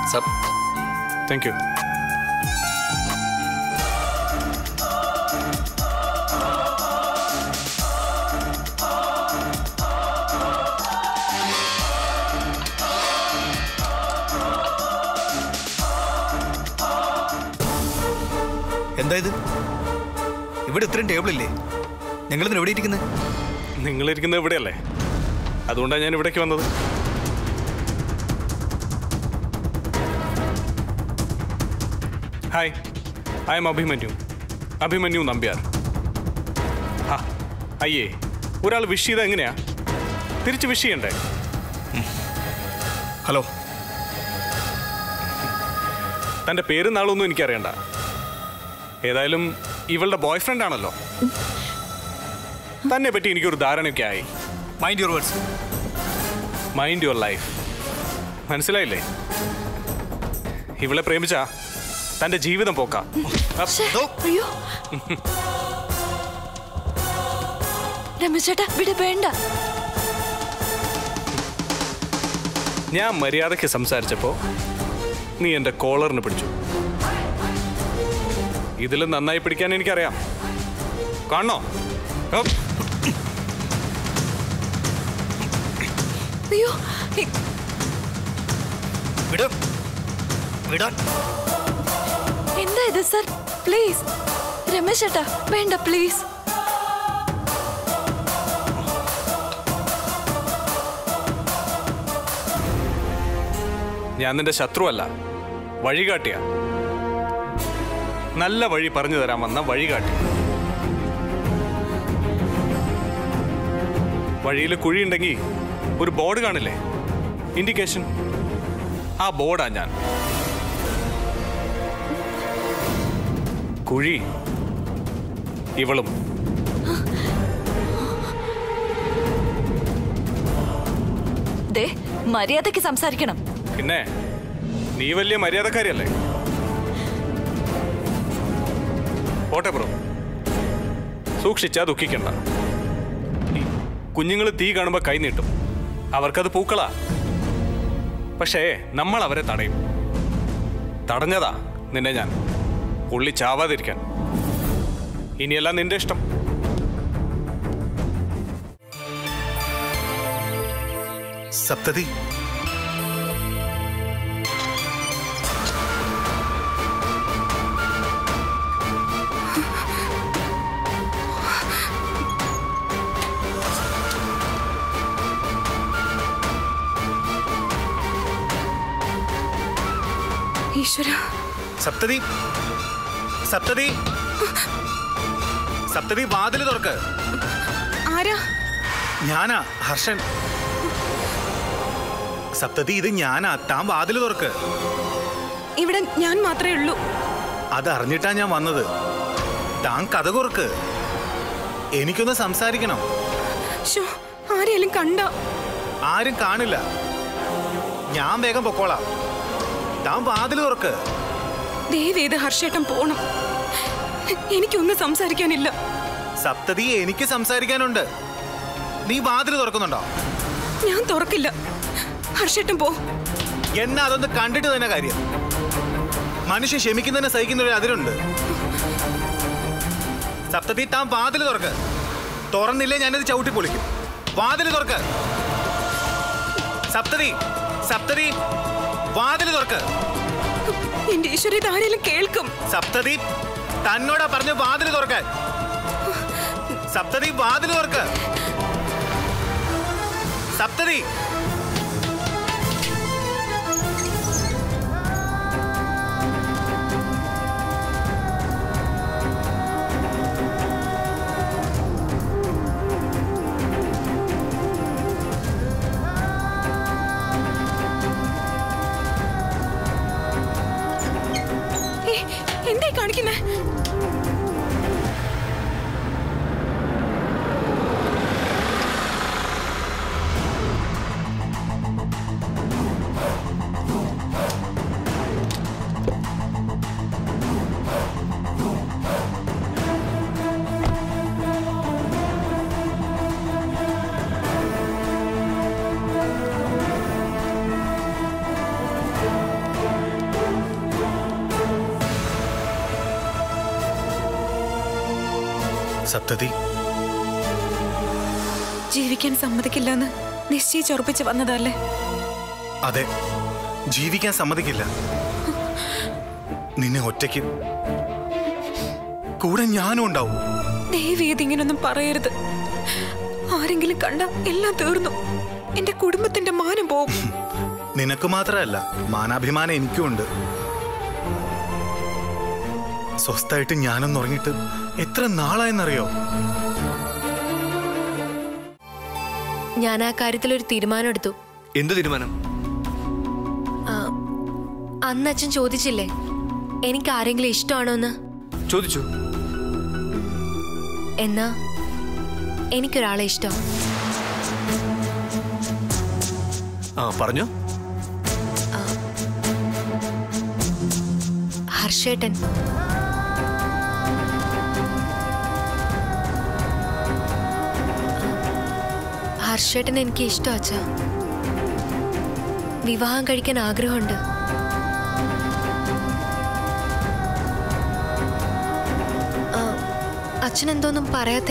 Sub thank you എന്താ ഇത് ഇവിടെ ഇത്രയും ടേബിൾ ഇല്ലേ ഞങ്ങൾ എവിടെ ഇരിക്കുന്നത് നിങ്ങളിരിക്കുന്നത് ഇവിടെയല്ലേ അതുകൊണ്ടാണ് ഞാൻ ഇവിടേക്ക് വന്നത് hi I'm Abhimanyu Abhimanyu Nambiar ഹാ അയ്യേ ഒരാൾ വിഷ് ചെയ്ത എങ്ങനെയാ തിരിച്ച് വിഷ് ചെയ്യണ്ടേ ഹലോ തൻ്റെ പേരും നാളൊന്നും എനിക്കറിയണ്ട ഏതായാലും ഇവളുടെ ബോയ് ഫ്രണ്ട് ആണല്ലോ തന്നെ പറ്റി എനിക്കൊരു ധാരണയൊക്കെ ആയി mind your words mind your life മനസ്സിലായില്ലേ ഇവളെ പ്രേമിച്ച തന്റെ ജീവിതം പോക്കാം ശ്ശേ, അയ്യോ രമേശ് ചേട്ടാ ഇവിടെ വേണ്ട ഞാൻ മര്യാദയ്ക്ക് സംസാരിച്ചപ്പോ നീ എന്റെ കോളറിന് പിടിച്ചു ഇതിൽ നന്നായി പിടിക്കാൻ എനിക്കറിയാം കാണണോ ഹപ്പ്. അയ്യോ ഇ- വിടും വിടാൻ എന്താ ഇത് സർ പ്ലീസ് രമേശ് ചേട്ടാ വേണ്ട പ്ലീസ് ഞാൻ നിന്റെ ശത്രുവല്ല വഴികാട്ടിയ നല്ല വഴി പറഞ്ഞു തരാൻ വന്ന വഴികാട്ടി വഴിയിൽ കുഴിയുണ്ടെങ്കിൽ ഒരു ബോർഡ് കാണില്ലേ ഇൻഡിക്കേഷൻ ആ ബോർഡാ ഞാൻ കുഴി ഇവളും ദേ മര്യാദയ്ക്ക് സംസാരിക്കണം പിന്നെ നീ വലിയ മര്യാദക്കാരിയല്ലേ പോട്ടെ ബ്രോ സൂക്ഷിച്ചാ ദുഃഖിക്കണ്ട കുഞ്ഞുങ്ങൾ തീ കാണുമ്പോൾ കൈ നീട്ടും അവർക്കത് പൂക്കളാ പക്ഷേ നമ്മൾ അവരെ തടയും തടഞ്ഞതാ നിന്നെ ഞാൻ പുള്ളി ചാവാതിരിക്കാൻ ഇനിയെല്ലാം നിന്റെ ഇഷ്ടം സപ്തതി ഈശ്വര സപ്തതി സപ്തതി സപ്തതി വാതില് തുറക്ക് ആരാ ഞാനാ ഹർഷൻ സപ്തതി ഇത് ഞാനാ താൻ വാതില് തുറക്ക് ഇവിടെ ഞാൻ മാത്രമേ ഉള്ളൂ അത് അറിഞ്ഞിട്ടാ ഞാൻ വന്നത് താൻ കഥ കുറുക്ക് എനിക്കൊന്ന് സംസാരിക്കണം ഷോ ആരെയും കണ്ട ആരും കാണില്ല ഞാൻ വേഗം പൊക്കോളാം താൻ വാതില് തുറക്ക് ദയവേത് ഹർഷേട്ടൻ പോണം എനിക്കൊന്നും സംസാരിക്കാനില്ല സപ്തതി എനിക്ക് സംസാരിക്കാനുണ്ട് നീ വാതില് തുറക്കുന്നുണ്ടോ ഞാൻ തുറക്കില്ല ഹർഷേട്ടൻ പോ എന്നെ അതൊന്ന് കണ്ടിട്ട് തന്നെ കാര്യം മനുഷ്യൻ ക്ഷമിക്കുന്നതിനെ സഹിക്കുന്ന ഒരു അതിരുണ്ട് സപ്തതി താൻ വാതില് തുറക്ക് തുറന്നില്ലേ ഞാനിത് ചവിട്ടി പൊളിക്കും വാതില് തുറക്ക് സപ്തതി സപ്തതി വാതില് തുറക്ക് എന്റെ ഈശ്വര ഇത് ആരെങ്കിലും കേൾക്കും സപ്തതി തന്നോടാ പറഞ്ഞു വാതില് തുറക്കാൻ സപ്തതി വാതില് തുറക്ക് സപ്തതി ഏ, എന്തായി കാണിക്കുന്നേ സപ്തതി ജീവിക്കാൻ സമ്മതിക്കില്ലെന്ന് നിശ്ചയിച്ചുറപ്പിച്ച് വന്നതല്ലേ അതെ ജീവിക്കാൻ സമ്മതിക്കില്ല നിന്നെ ഒറ്റയ്ക്ക് കൂടെ ഞാനും ഉണ്ടാവും ദയവേത് ഇങ്ങനൊന്നും പറയരുത് ആരെങ്കിലും കണ്ട എല്ലാം തീർന്നു എന്റെ കുടുംബത്തിന്റെ മാനം പോകും നിനക്ക് മാത്രമല്ല മാനാഭിമാനം എനിക്കും ഉണ്ട് സ്വസ്ഥായിട്ട് ഞാനൊന്ന് ഉറങ്ങിയിട്ട് എത്ര നാളായെന്നറിയോ ഞാൻ ആ കാര്യത്തിൽ ഒരു തീരുമാനം എടുത്തു എന്ത് തീരുമാനം ആ, അന്ന് അച്ഛൻ ചോദിച്ചില്ലേ എനിക്ക് ആരെങ്കിലും ഇഷ്ടമാണോ എന്ന് ചോദിച്ചു എന്നാ എനിക്കൊരാളെ ഇഷ്ടം ആ പറഞ്ഞോ ഹർഷേട്ടൻ ഹർഷേട്ടൻ എനിക്ക് ഇഷ്ടം അച്ഛാ വിവാഹം കഴിക്കാൻ ആഗ്രഹമുണ്ട് ആ, അച്ഛൻ എന്തോന്നും പറയാത്തെ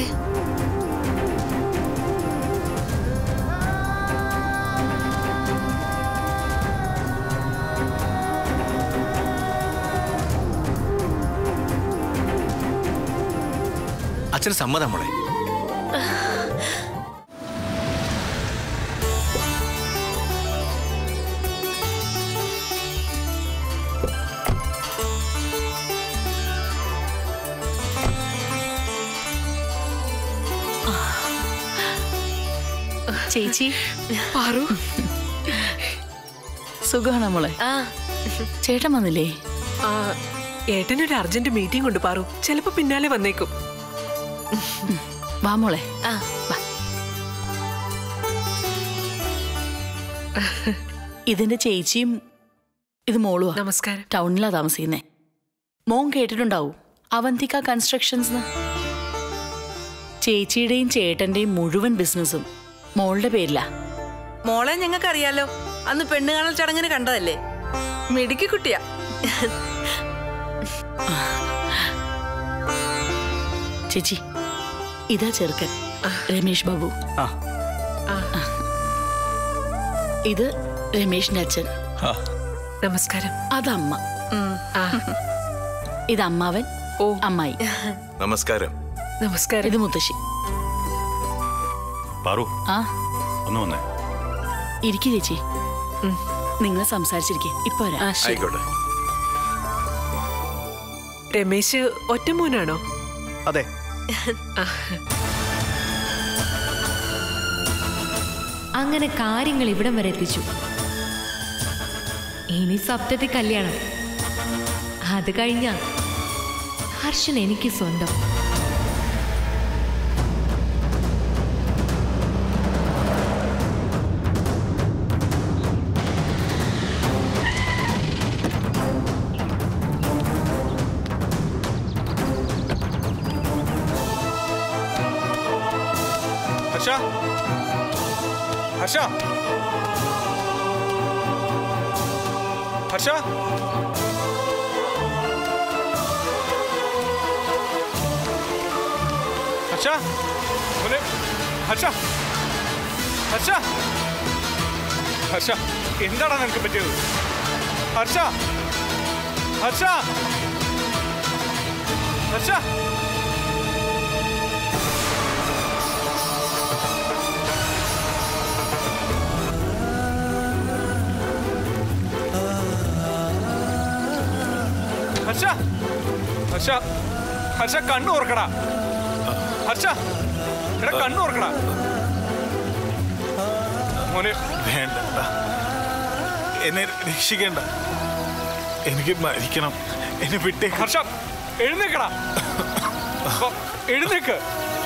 അച്ഛന് സമ്മതം മോളെ ചേച്ചി പാറു സുഖമാണോ മോളെ ആ ചേട്ടൻ വന്നില്ലേ ആ ഏട്ടനൊരു അർജന്റ് മീറ്റിംഗ് ഉണ്ട് പാറു ചിലപ്പോ പിന്നാലെ വന്നേക്കും വാ മോളെ ആ ഇതിന്റെ ചേച്ചിയും ഇത് മോളുവാ നമസ്കാരം ടൗണിലാ താമസിക്കുന്നേ മോൻ കേട്ടിട്ടുണ്ടാവും അവന്തിക കൺസ്ട്രക്ഷൻസ് ചേച്ചിയുടെയും ചേട്ടന്റെയും മുഴുവൻ ബിസിനസ്സും മോളുടെ പേരിലാ മോളെ ഞങ്ങൾക്കറിയാലോ അന്ന് പെണ്ണ് കാണൽ ചടങ്ങിന് കണ്ടതല്ലേ മിടുക്കി കുട്ടിയാ ചേച്ചി ഇതാ ചെറുക്കൻ രമേഷ് ബാബു ആ ഇത് രമേഷിന്റെ അച്ഛൻ നമസ്കാരം അതമ്മ ആ ഇത് അമ്മാവൻ ഓ അമ്മായി നമസ്കാരം നമസ്കാരം ഇത് മുത്തശ്ശി പാറു ആ ഒന്ന് വന്നേ ഇരിക്കു ചേച്ചി നിങ്ങൾ സംസാരിച്ചിരിക്കെ ഇപ്പൊ വരാം ആയിക്കോട്ടെ രമേശ് ഒറ്റമോനാണോ അതെ അങ്ങനെ കാര്യങ്ങൾ ഇവിടം വരെ എത്തിച്ചു ഇനി സപ്തതി കല്യാണം അത് കഴിഞ്ഞ ഹർഷൻ എനിക്ക് സ്വന്തം ഹർഷ ഹർഷ ഹർഷ ഹർഷ മോനെ ഹർഷ ഹർഷ ഹർഷ എന്താടാ നിനക്ക് പറ്റിയത് ഹർഷ ഹർഷ ഹർഷ ഹർഷ ഹർഷ ഹർഷ കണ്ണു ഓർക്കടാ ഹർഷ എടാ കണ്ണു ഓർക്കടാ മോനെ വേണ്ട എന്നെ രക്ഷിക്കണ്ട എനിക്ക് മരിക്കണം എന്നെ വിട്ടേ ഹർഷ എഴുന്നേക്കടാ അപ്പൊ എഴുന്നേക്ക്